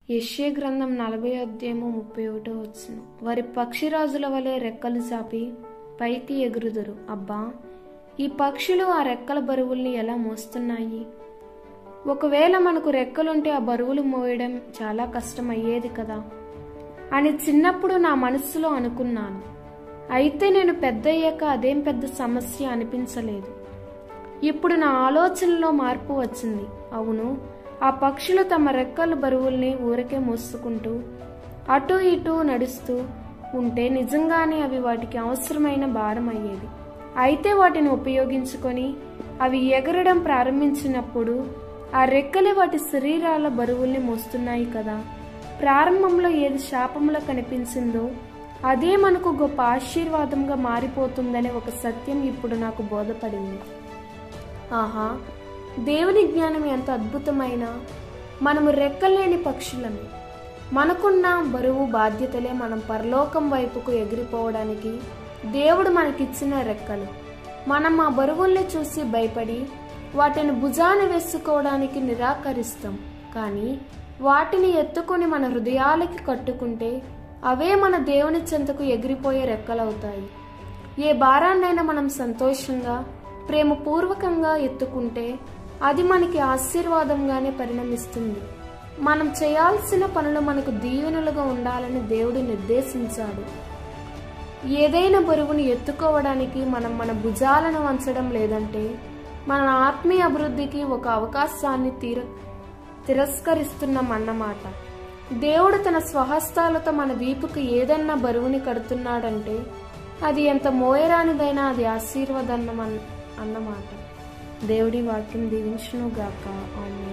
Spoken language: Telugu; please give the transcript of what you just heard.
యెషయా గ్రంథం నలభై అధ్యాయము ముప్పై ఒకటో వచ్చిన వారి పక్షిరాజుల వలె రెక్కలు చాపి పైకి ఎగురుదురు అబ్బా ఈ పక్షులు ఆ రెక్కల బరువుల్ని ఎలా మోస్తున్నాయి ఒకవేళ మనకు రెక్కలుంటే ఆ బరువులు మోయడం చాలా కష్టం అయ్యేది కదా అని చిన్నప్పుడు నా మనస్సులో అనుకున్నాను అయితే నేను పెద్దయ్యాక అదేం పెద్ద సమస్య అనిపించలేదు ఇప్పుడు నా ఆలోచనలో మార్పు వచ్చింది అవును ఆ పక్షులు తమ రెక్కల బరువుల్ని ఊరకే మోసుకుంటూ అటు ఇటు నడుస్తూ ఉంటే నిజంగానే అవి వాటికి అవసరమైన భారం అయ్యేది అయితే వాటిని ఉపయోగించుకొని అవి ఎగరడం ప్రారంభించినప్పుడు ఆ రెక్కలే వాటి శరీరాల బరువుల్ని మోస్తున్నాయి కదా ప్రారంభంలో ఏది శాపంలో కనిపించిందో అదే మనకు గొప్ప ఆశీర్వాదంగా మారిపోతుందనే ఒక సత్యం ఇప్పుడు నాకు బోధపడింది ఆహా దేవుని జ్ఞానం ఎంత అద్భుతమైన మనము రెక్కలేని పక్షులమే మనకున్న బరువు బాధ్యతలే మనం పరలోకం వైపుకు ఎగిరిపోవడానికి దేవుడు మనకిచ్చిన రెక్కలు మనం ఆ బరువుల్ని చూసి భయపడి వాటిని భుజాన వేసుకోవడానికి నిరాకరిస్తాం కానీ వాటిని ఎత్తుకొని మన హృదయాలకి కట్టుకుంటే అవే మన దేవుని చెంతకు ఎగిరిపోయే రెక్కలవుతాయి ఏ భారాన్నైనా మనం సంతోషంగా ప్రేమపూర్వకంగా ఎత్తుకుంటే అది మనకి ఆశీర్వాదంగానే పరిణమిస్తుంది మనం చేయాల్సిన పనులు మనకు దీవెనలుగా ఉండాలని దేవుడు నిర్దేశించాడు ఏదైనా బరువుని ఎత్తుకోవడానికి మనం మన భుజాలను వంచడం లేదంటే మన ఆత్మీయ అభివృద్ధికి ఒక అవకాశాన్ని తీర తిరస్కరిస్తున్నాం అన్నమాట దేవుడు తన స్వహస్తాలతో మన వీపుకి ఏదన్నా బరువుని కడుతున్నాడంటే అది ఎంత మోయరానిదైనా అది ఆశీర్వాదన్నమన్ అన్నమాట దేవుడి వాక్యం దీవించును గాక ఆమె